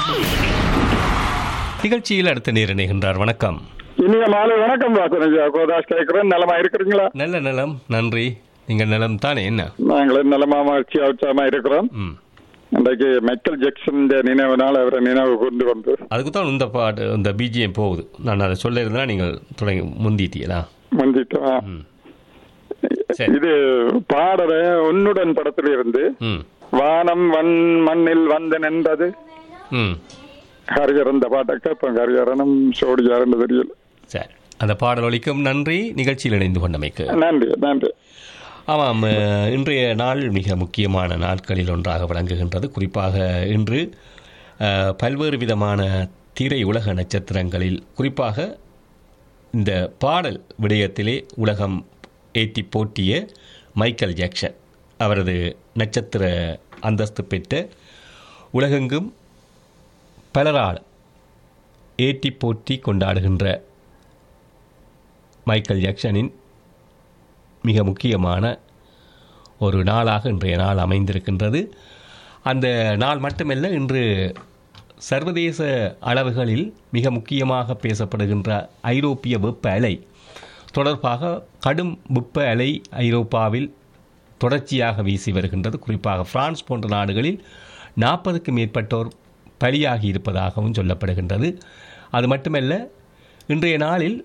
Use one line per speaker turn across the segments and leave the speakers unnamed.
நிகழ்ச்சியில் அடுத்த நேர் இணைகின்றார் வணக்கம்
இனிய மாலை வணக்கம் வாசனஜா கோதாஸ் கேட்கிறேன் நலமா இருக்கிறீங்களா
நல்ல நலம் நன்றி நீங்கள் நலம் தானே என்ன
நாங்களும் நலமா மகிழ்ச்சியா உற்சாகமா இருக்கிறோம்
ம்
இன்றைக்கு மைக்கேல் ஜாக்சன் நினைவு நாள் அவரை நினைவு கொண்டு வந்து
அதுக்கு தான் இந்த பாட்டு இந்த பிஜிஎம் போகுது நான் அதை சொல்ல இருந்தா நீங்கள் தொடங்கி முந்திட்டீங்களா
முந்திட்டோம்
ம் சரி.
இது பாடற உன்னுடன் படத்துல இருந்து
ம்
வானம் வன் மண்ணில் வந்து நின்றது
ம்
ஹரிஹரன் இந்த பாட்டை கேட்போம் ஹரிஹரனும் சோடியாருன்னு தெரியல
சரி அந்த பாடல் ஒலிக்கும் நன்றி நிகழ்ச்சியில் இணைந்து கொண்டமைக்கு
நன்றி நன்றி
ஆமாம் அஹ், இன்றைய நாள் மிக முக்கியமான நாட்களில் ஒன்றாக விளங்குகின்றது குறிப்பாக இன்று அஹ், பல்வேறு விதமான திரை உலக நட்சத்திரங்களில் குறிப்பாக இந்த பாடல் விடயத்திலே உலகம் ஏற்றி போற்றிய மைக்கேல் ஜாக்சன் அவரது நட்சத்திர அந்தஸ்து பெற்ற உலகெங்கும் பலரால் ஏற்றி போற்றி கொண்டாடுகின்ற மைக்கேல் ஜாக்சனின் மிக முக்கியமான ஒரு நாளாக இன்றைய நாள் அமைந்திருக்கின்றது அந்த நாள் மட்டுமல்ல இன்று சர்வதேச அளவுகளில் மிக முக்கியமாக பேசப்படுகின்ற ஐரோப்பிய வெப்ப அலை தொடர்பாக கடும் வெப்ப அலை ஐரோப்பாவில் தொடர்ச்சியாக வீசி வருகின்றது குறிப்பாக பிரான்ஸ் போன்ற நாடுகளில் நாற்பதுக்கு மேற்பட்டோர் பலியாகி இருப்பதாகவும் சொல்லப்படுகின்றது அது மட்டுமல்ல இன்றைய நாளில்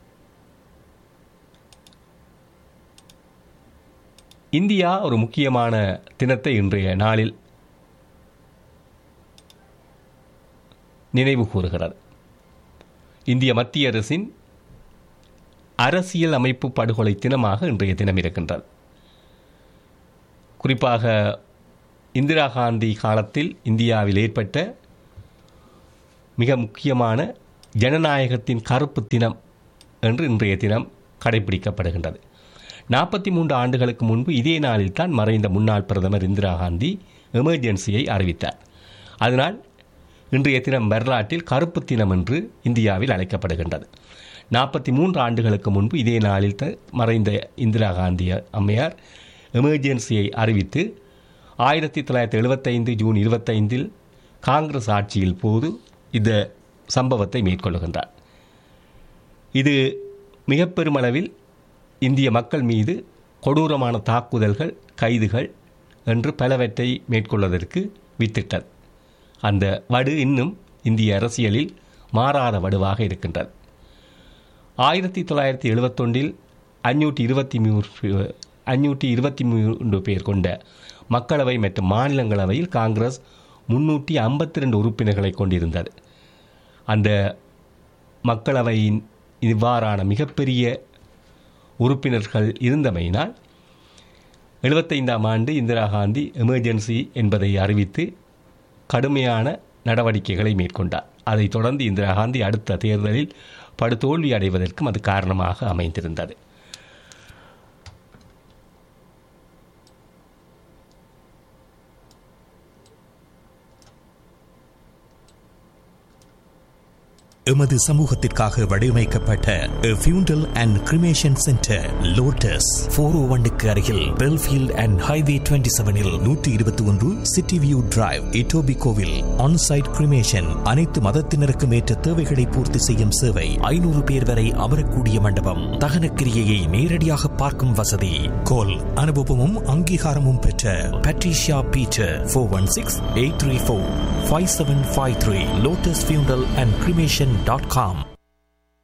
இந்தியா ஒரு முக்கியமான தினத்தை இன்றைய நாளில் நினைவு கூறுகிறது இந்திய மத்திய அரசின் அரசியல் அமைப்பு படுகொலை தினமாக இன்றைய தினம் இருக்கின்றது குறிப்பாக இந்திரா காந்தி காலத்தில் இந்தியாவில் ஏற்பட்ட மிக முக்கியமான ஜனநாயகத்தின் கருப்பு தினம் என்று இன்றைய தினம் கடைபிடிக்கப்படுகின்றது நாற்பத்தி மூன்று ஆண்டுகளுக்கு முன்பு இதே நாளில் தான் மறைந்த முன்னாள் பிரதமர் இந்திரா காந்தி எமர்ஜென்சியை அறிவித்தார் அதனால் இன்றைய தினம் வரலாற்றில் கருப்பு தினம் என்று இந்தியாவில் அழைக்கப்படுகின்றது நாற்பத்தி மூன்று ஆண்டுகளுக்கு முன்பு இதே நாளில் த- மறைந்த இந்திரா காந்தி அம்மையார் எமர்ஜென்சியை அறிவித்து ஆயிரத்தி தொள்ளாயிரத்தி எழுபத்தைந்து ஜூன் இருபத்தைந்தில் காங்கிரஸ் ஆட்சியில் போது இந்த சம்பவத்தை மேற்கொள்ளுகின்றார் இது மிக பெருமளவில் இந்திய மக்கள் மீது கொடூரமான தாக்குதல்கள் கைதுகள் என்று பலவற்றை மேற்கொள்வதற்கு வித்திட்டது அந்த வடு இன்னும் இந்திய அரசியலில் மாறாத வடுவாக இருக்கின்றது ஆயிரத்தி தொள்ளாயிரத்தி எழுபத்தொன்றில் அஞ்சூற்றி இருபத்தி மூன்று அஞ்சூற்றி இருபத்தி மூன்று பேர் கொண்ட மக்களவை மற்றும் மாநிலங்களவையில் காங்கிரஸ் முன்னூற்றி ஐம்பத்தி ரெண்டு உறுப்பினர்களை கொண்டிருந்தது அந்த மக்களவையின் இவ்வாறான மிகப்பெரிய உறுப்பினர்கள் இருந்தமையினால் எழுபத்தைந்தாம் ஆண்டு இந்திரா காந்தி எமர்ஜென்சி என்பதை அறிவித்து கடுமையான நடவடிக்கைகளை மேற்கொண்டார் அதைத் தொடர்ந்து இந்திரா காந்தி அடுத்த தேர்தலில் படுதோல்வி அடைவதற்கும் அது காரணமாக அமைந்திருந்தது
எமது சமூகத்திற்காக வடிவமைக்கப்பட்ட funeral and cremation centre Lotus four O ஒன்னுக்கு அருகில் பெல்ஃபீல்ட் அண்ட் ஹைவே டுவெண்ட்டி செவனில் நூற்றி இருபத்தி ஒன்று சிட்டி வியூ டிரைவ் இட்டோபி கோவில் ஆன்சைட் கிரிமேஷன் அனைத்து மதத்தினருக்கும் ஏற்ற தேவைகளை பூர்த்தி செய்யும் சேவை ஐநூறு பேர் வரை அமரக்கூடிய மண்டபம் தகனக்கிரியையை நேரடியாக பார்க்கும் வசதி கோல் அனுபவமும் அங்கீகாரமும் பெற்ற Patricia Peter four one six eight three four five seven five three Lotus funeral and cremation dot com